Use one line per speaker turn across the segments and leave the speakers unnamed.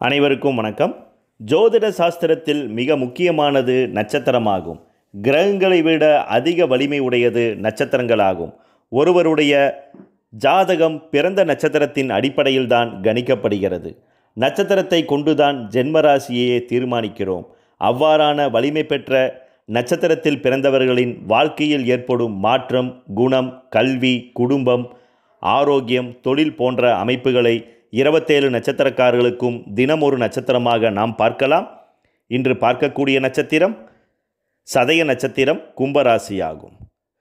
அனைவருக்கும் வணக்கம் ஜோதிட சாஸ்திரத்தில் மிக முக்கியமானது நட்சத்திரமாகும் கிரகங்களை விட அதிக வலிமை உடையது நட்சத்திரங்களாகும் ஒருவருடைய ஜாதகம் பிறந்த நட்சத்திரத்தின் அடிப்படையில்தான் கணிக்கப்படுகிறது நட்சத்திரத்தை கொண்டுதான் ஜென்மராசியையே தீர்மானிக்கிறோம் அவ்வாறான வலிமை பெற்ற நட்சத்திரத்தில் பிறந்தவர்களின் வாழ்க்கையில் ஏற்படும் மாற்றம் குணம் கல்வி குடும்பம் ஆரோக்கியம் தொழில் போன்ற அமைப்புகளை இருபத்தேழு நட்சத்திரக்காரர்களுக்கும் தினம் ஒரு நட்சத்திரமாக நாம் பார்க்கலாம் இன்று பார்க்கக்கூடிய நட்சத்திரம் சதய நட்சத்திரம் கும்பராசியாகும்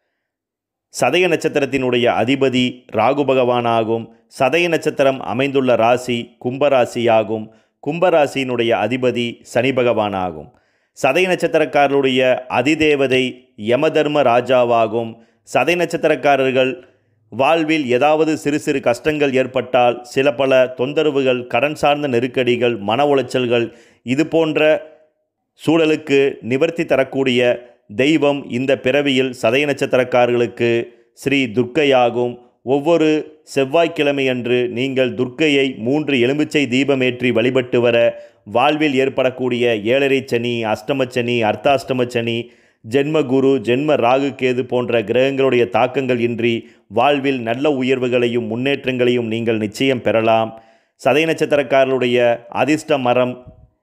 சதய நட்சத்திரத்தினுடைய அதிபதி ராகு பகவானாகும் சதய நட்சத்திரம் அமைந்துள்ள ராசி கும்பராசியாகும் கும்பராசியினுடைய அதிபதி சனி பகவானாகும் சதய நட்சத்திரக்காரருடைய அதிதேவதை யமதர்ம ராஜாவாகும் சதய நட்சத்திரக்காரர்கள் வாழ்வில் ஏதாவது சிறு சிறு கஷ்டங்கள் ஏற்பட்டால் சில பல தொந்தரவுகள் கடன் சார்ந்த நெருக்கடிகள் மன உளைச்சல்கள் இது போன்ற சூழலுக்கு நிவர்த்தி தரக்கூடிய தெய்வம் இந்த பிறவியில் சதய நட்சத்திரக்காரர்களுக்கு ஸ்ரீ துர்க்கையாகும் ஒவ்வொரு செவ்வாய்க்கிழமையன்று நீங்கள் துர்க்கையை மூன்று எலுமிச்சை தீபமேற்றி வழிபட்டு வர வாழ்வில் ஏற்படக்கூடிய ஏழரை சனி அஷ்டமச்சனி அர்த்தாஷ்டம சனி ஜென்ம குரு ஜென்ம ராகு கேது போன்ற கிரகங்களுடைய தாக்கங்கள் இன்றி வாழ்வில் நல்ல உயர்வுகளையும் முன்னேற்றங்களையும் நீங்கள் நிச்சயம் பெறலாம் சதய நட்சத்திரக்காரருடைய அதிர்ஷ்ட மரம்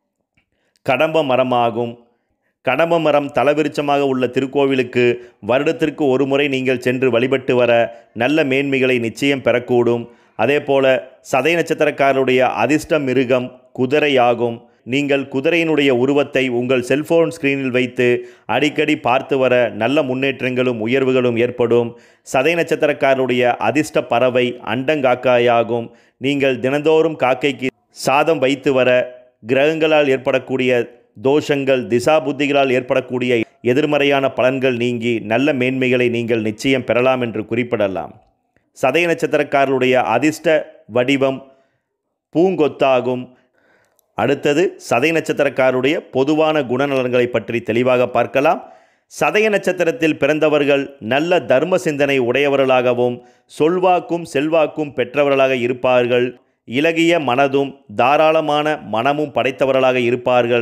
கடம்ப மரமாகும் கடம்ப மரம் தலவிருச்சமாக உள்ள திருக்கோவிலுக்கு வருடத்திற்கு ஒரு முறை நீங்கள் சென்று வழிபட்டு வர நல்ல மேன்மைகளை நிச்சயம் பெறக்கூடும் அதேபோல சதய நட்சத்திரக்காரருடைய அதிர்ஷ்ட மிருகம் குதிரையாகும் நீங்கள் குதிரையினுடைய உருவத்தை உங்கள் செல்போன் ஸ்கிரீனில் வைத்து அடிக்கடி பார்த்து வர நல்ல முன்னேற்றங்களும் உயர்வுகளும் ஏற்படும் சதய நட்சத்திரக்காரருடைய அதிர்ஷ்ட பறவை அண்டங்காக்காயாகும் நீங்கள் தினந்தோறும் காக்கைக்கு சாதம் வைத்து வர கிரகங்களால் ஏற்படக்கூடிய தோஷங்கள் திசா புத்திகளால் ஏற்படக்கூடிய எதிர்மறையான பலன்கள் நீங்கி நல்ல மேன்மைகளை நீங்கள் நிச்சயம் பெறலாம் என்று குறிப்பிடலாம் சதய நட்சத்திரக்காரருடைய அதிர்ஷ்ட வடிவம் பூங்கொத்தாகும் அடுத்தது சதய நட்சத்திரக்காரருடைய பொதுவான குணநலன்களை பற்றி தெளிவாக பார்க்கலாம் சதய நட்சத்திரத்தில் பிறந்தவர்கள் நல்ல தர்ம சிந்தனை உடையவர்களாகவும் சொல்வாக்கும் செல்வாக்கும் பெற்றவர்களாக இருப்பார்கள் இலகிய மனதும் தாராளமான மனமும் படைத்தவர்களாக இருப்பார்கள்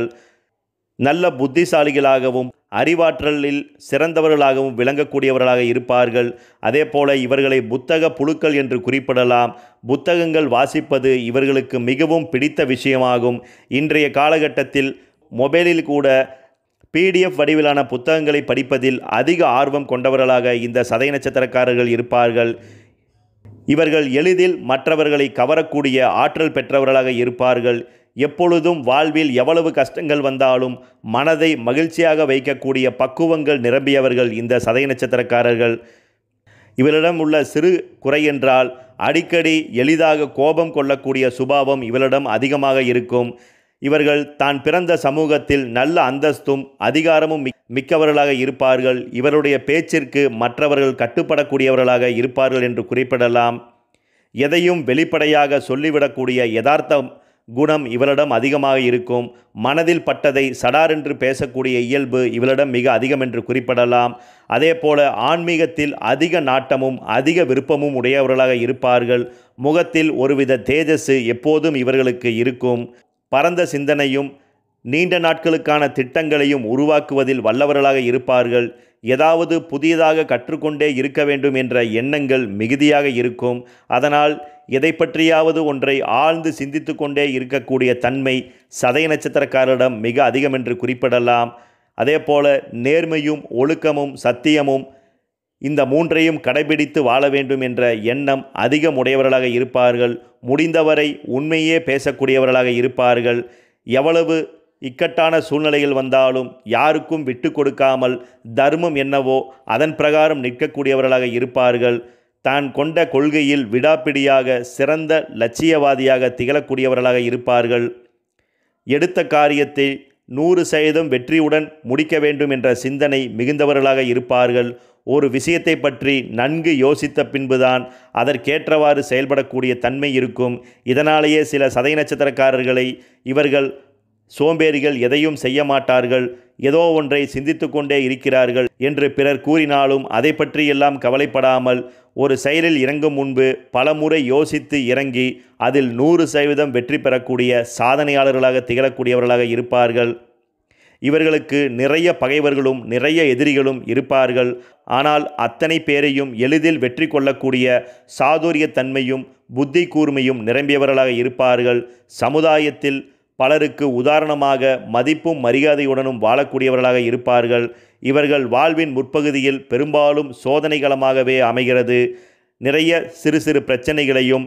நல்ல புத்திசாலிகளாகவும் அறிவாற்றலில் சிறந்தவர்களாகவும் விளங்கக்கூடியவர்களாக இருப்பார்கள் அதே போல இவர்களை புத்தக புழுக்கள் என்று குறிப்பிடலாம் புத்தகங்கள் வாசிப்பது இவர்களுக்கு மிகவும் பிடித்த விஷயமாகும் இன்றைய காலகட்டத்தில் மொபைலில் கூட பிடிஎஃப் வடிவிலான புத்தகங்களை படிப்பதில் அதிக ஆர்வம் கொண்டவர்களாக இந்த சதய நட்சத்திரக்காரர்கள் இருப்பார்கள் இவர்கள் எளிதில் மற்றவர்களை கவரக்கூடிய ஆற்றல் பெற்றவர்களாக இருப்பார்கள் எப்பொழுதும் வாழ்வில் எவ்வளவு கஷ்டங்கள் வந்தாலும் மனதை மகிழ்ச்சியாக வைக்கக்கூடிய பக்குவங்கள் நிரம்பியவர்கள் இந்த சதய நட்சத்திரக்காரர்கள் இவரிடம் உள்ள சிறு குறை என்றால் அடிக்கடி எளிதாக கோபம் கொள்ளக்கூடிய சுபாவம் இவரிடம் அதிகமாக இருக்கும் இவர்கள் தான் பிறந்த சமூகத்தில் நல்ல அந்தஸ்தும் அதிகாரமும் மிக்கவர்களாக இருப்பார்கள் இவருடைய பேச்சிற்கு மற்றவர்கள் கட்டுப்படக்கூடியவர்களாக இருப்பார்கள் என்று குறிப்பிடலாம் எதையும் வெளிப்படையாக சொல்லிவிடக்கூடிய யதார்த்த குணம் இவளிடம் அதிகமாக இருக்கும் மனதில் பட்டதை சடாரென்று பேசக்கூடிய இயல்பு இவளிடம் மிக அதிகம் என்று குறிப்பிடலாம் அதே போல ஆன்மீகத்தில் அதிக நாட்டமும் அதிக விருப்பமும் உடையவர்களாக இருப்பார்கள் முகத்தில் ஒருவித தேஜஸ் எப்போதும் இவர்களுக்கு இருக்கும் பரந்த சிந்தனையும் நீண்ட நாட்களுக்கான திட்டங்களையும் உருவாக்குவதில் வல்லவர்களாக இருப்பார்கள் ஏதாவது புதியதாக கற்றுக்கொண்டே இருக்க வேண்டும் என்ற எண்ணங்கள் மிகுதியாக இருக்கும் அதனால் எதை பற்றியாவது ஒன்றை ஆழ்ந்து சிந்தித்து கொண்டே இருக்கக்கூடிய தன்மை சதய நட்சத்திரக்காரரிடம் மிக அதிகம் என்று குறிப்பிடலாம் அதே போல நேர்மையும் ஒழுக்கமும் சத்தியமும் இந்த மூன்றையும் கடைபிடித்து வாழ வேண்டும் என்ற எண்ணம் அதிகம் உடையவர்களாக இருப்பார்கள் முடிந்தவரை உண்மையே பேசக்கூடியவர்களாக இருப்பார்கள் எவ்வளவு இக்கட்டான சூழ்நிலைகள் வந்தாலும் யாருக்கும் விட்டு கொடுக்காமல் தர்மம் என்னவோ அதன் பிரகாரம் நிற்கக்கூடியவர்களாக இருப்பார்கள் தான் கொண்ட கொள்கையில் விடாப்பிடியாக சிறந்த லட்சியவாதியாக திகழக்கூடியவர்களாக இருப்பார்கள் எடுத்த காரியத்தை நூறு சதவீதம் வெற்றியுடன் முடிக்க வேண்டும் என்ற சிந்தனை மிகுந்தவர்களாக இருப்பார்கள் ஒரு விஷயத்தை பற்றி நன்கு யோசித்த பின்புதான் அதற்கேற்றவாறு செயல்படக்கூடிய தன்மை இருக்கும் இதனாலேயே சில சதய நட்சத்திரக்காரர்களை இவர்கள் சோம்பேறிகள் எதையும் செய்ய மாட்டார்கள் ஏதோ ஒன்றை சிந்தித்து கொண்டே இருக்கிறார்கள் என்று பிறர் கூறினாலும் அதை பற்றியெல்லாம் கவலைப்படாமல் ஒரு செயலில் இறங்கும் முன்பு பலமுறை யோசித்து இறங்கி அதில் நூறு சதவீதம் வெற்றி பெறக்கூடிய சாதனையாளர்களாக திகழக்கூடியவர்களாக இருப்பார்கள் இவர்களுக்கு நிறைய பகைவர்களும் நிறைய எதிரிகளும் இருப்பார்கள் ஆனால் அத்தனை பேரையும் எளிதில் வெற்றி கொள்ளக்கூடிய சாதுரியத்தன்மையும் புத்தி கூர்மையும் நிரம்பியவர்களாக இருப்பார்கள் சமுதாயத்தில் பலருக்கு உதாரணமாக மதிப்பும் மரியாதையுடனும் வாழக்கூடியவர்களாக இருப்பார்கள் இவர்கள் வாழ்வின் முற்பகுதியில் பெரும்பாலும் சோதனைகளமாகவே அமைகிறது நிறைய சிறு சிறு பிரச்சனைகளையும்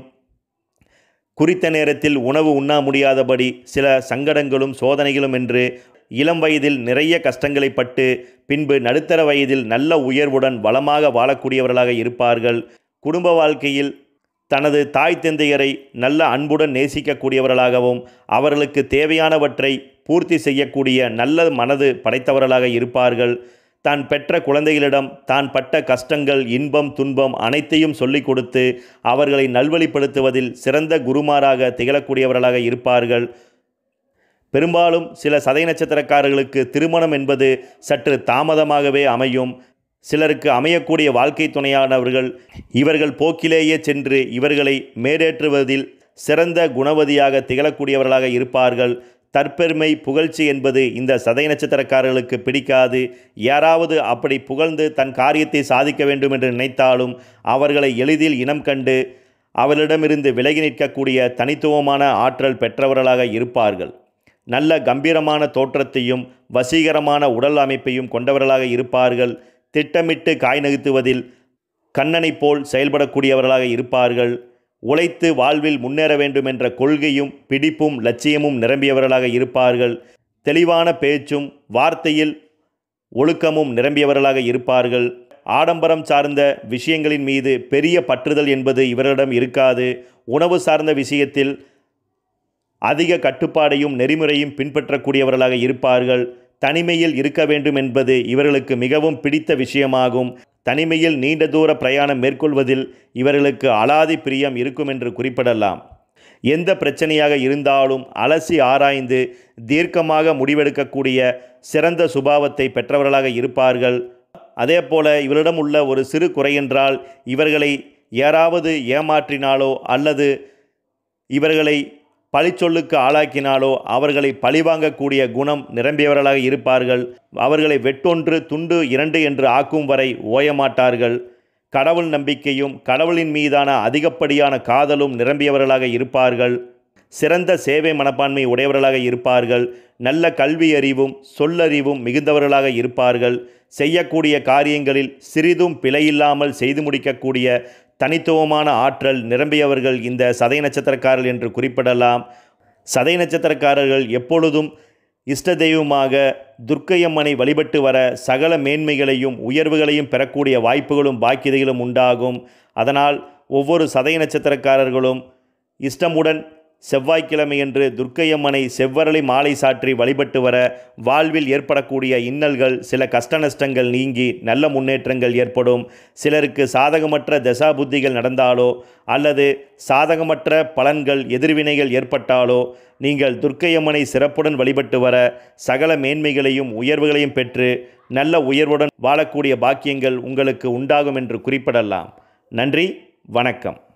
குறித்த நேரத்தில் உணவு உண்ண முடியாதபடி சில சங்கடங்களும் சோதனைகளும் என்று இளம் வயதில் நிறைய கஷ்டங்களை பட்டு பின்பு நடுத்தர வயதில் நல்ல உயர்வுடன் வளமாக வாழக்கூடியவர்களாக இருப்பார்கள் குடும்ப வாழ்க்கையில் தனது தாய் தந்தையரை நல்ல அன்புடன் நேசிக்கக்கூடியவர்களாகவும் அவர்களுக்கு தேவையானவற்றை பூர்த்தி செய்யக்கூடிய நல்ல மனது படைத்தவர்களாக இருப்பார்கள் தான் பெற்ற குழந்தைகளிடம் தான் பட்ட கஷ்டங்கள் இன்பம் துன்பம் அனைத்தையும் சொல்லிக் கொடுத்து அவர்களை நல்வழிப்படுத்துவதில் சிறந்த குருமாராக திகழக்கூடியவர்களாக இருப்பார்கள் பெரும்பாலும் சில சதை நட்சத்திரக்காரர்களுக்கு திருமணம் என்பது சற்று தாமதமாகவே அமையும் சிலருக்கு அமையக்கூடிய வாழ்க்கை துணையானவர்கள் இவர்கள் போக்கிலேயே சென்று இவர்களை மேடேற்றுவதில் சிறந்த குணவதியாக திகழக்கூடியவர்களாக இருப்பார்கள் தற்பெருமை புகழ்ச்சி என்பது இந்த சதை நட்சத்திரக்காரர்களுக்கு பிடிக்காது யாராவது அப்படி புகழ்ந்து தன் காரியத்தை சாதிக்க வேண்டும் என்று நினைத்தாலும் அவர்களை எளிதில் இனம் கண்டு அவர்களிடமிருந்து விலகி நிற்கக்கூடிய தனித்துவமான ஆற்றல் பெற்றவர்களாக இருப்பார்கள் நல்ல கம்பீரமான தோற்றத்தையும் வசீகரமான உடல் அமைப்பையும் கொண்டவர்களாக இருப்பார்கள் திட்டமிட்டு காய் நகர்த்துவதில் கண்ணனைப் போல் செயல்படக்கூடியவர்களாக இருப்பார்கள் உழைத்து வாழ்வில் முன்னேற வேண்டும் என்ற கொள்கையும் பிடிப்பும் லட்சியமும் நிரம்பியவர்களாக இருப்பார்கள் தெளிவான பேச்சும் வார்த்தையில் ஒழுக்கமும் நிரம்பியவர்களாக இருப்பார்கள் ஆடம்பரம் சார்ந்த விஷயங்களின் மீது பெரிய பற்றுதல் என்பது இவரிடம் இருக்காது உணவு சார்ந்த விஷயத்தில் அதிக கட்டுப்பாடையும் நெறிமுறையும் பின்பற்றக்கூடியவர்களாக இருப்பார்கள் தனிமையில் இருக்க வேண்டும் என்பது இவர்களுக்கு மிகவும் பிடித்த விஷயமாகும் தனிமையில் நீண்ட தூர பிரயாணம் மேற்கொள்வதில் இவர்களுக்கு அலாதி பிரியம் இருக்கும் என்று குறிப்பிடலாம் எந்த பிரச்சனையாக இருந்தாலும் அலசி ஆராய்ந்து தீர்க்கமாக முடிவெடுக்கக்கூடிய சிறந்த சுபாவத்தை பெற்றவர்களாக இருப்பார்கள் அதே போல இவரிடம் உள்ள ஒரு சிறு குறை என்றால் இவர்களை யாராவது ஏமாற்றினாலோ அல்லது இவர்களை பழிச்சொல்லுக்கு ஆளாக்கினாலோ அவர்களை பழிவாங்கக்கூடிய குணம் நிரம்பியவர்களாக இருப்பார்கள் அவர்களை வெட்டொன்று துண்டு இரண்டு என்று ஆக்கும் வரை ஓயமாட்டார்கள் கடவுள் நம்பிக்கையும் கடவுளின் மீதான அதிகப்படியான காதலும் நிரம்பியவர்களாக இருப்பார்கள் சிறந்த சேவை மனப்பான்மை உடையவர்களாக இருப்பார்கள் நல்ல கல்வி அறிவும் சொல்லறிவும் மிகுந்தவர்களாக இருப்பார்கள் செய்யக்கூடிய காரியங்களில் சிறிதும் பிழையில்லாமல் செய்து முடிக்கக்கூடிய தனித்துவமான ஆற்றல் நிரம்பியவர்கள் இந்த சதை நட்சத்திரக்காரர்கள் என்று குறிப்பிடலாம் சதை நட்சத்திரக்காரர்கள் எப்பொழுதும் இஷ்ட தெய்வமாக துர்க்கையம்மனை வழிபட்டு வர சகல மேன்மைகளையும் உயர்வுகளையும் பெறக்கூடிய வாய்ப்புகளும் பாக்கியதைகளும் உண்டாகும் அதனால் ஒவ்வொரு சதை நட்சத்திரக்காரர்களும் இஷ்டமுடன் செவ்வாய்க்கிழமையன்று துர்க்கையம்மனை செவ்வரளி மாலை சாற்றி வழிபட்டு வர வாழ்வில் ஏற்படக்கூடிய இன்னல்கள் சில கஷ்ட நஷ்டங்கள் நீங்கி நல்ல முன்னேற்றங்கள் ஏற்படும் சிலருக்கு சாதகமற்ற தசா புத்திகள் நடந்தாலோ அல்லது சாதகமற்ற பலன்கள் எதிர்வினைகள் ஏற்பட்டாலோ நீங்கள் துர்க்கையம்மனை சிறப்புடன் வழிபட்டு வர சகல மேன்மைகளையும் உயர்வுகளையும் பெற்று நல்ல உயர்வுடன் வாழக்கூடிய பாக்கியங்கள் உங்களுக்கு உண்டாகும் என்று குறிப்பிடலாம் நன்றி வணக்கம்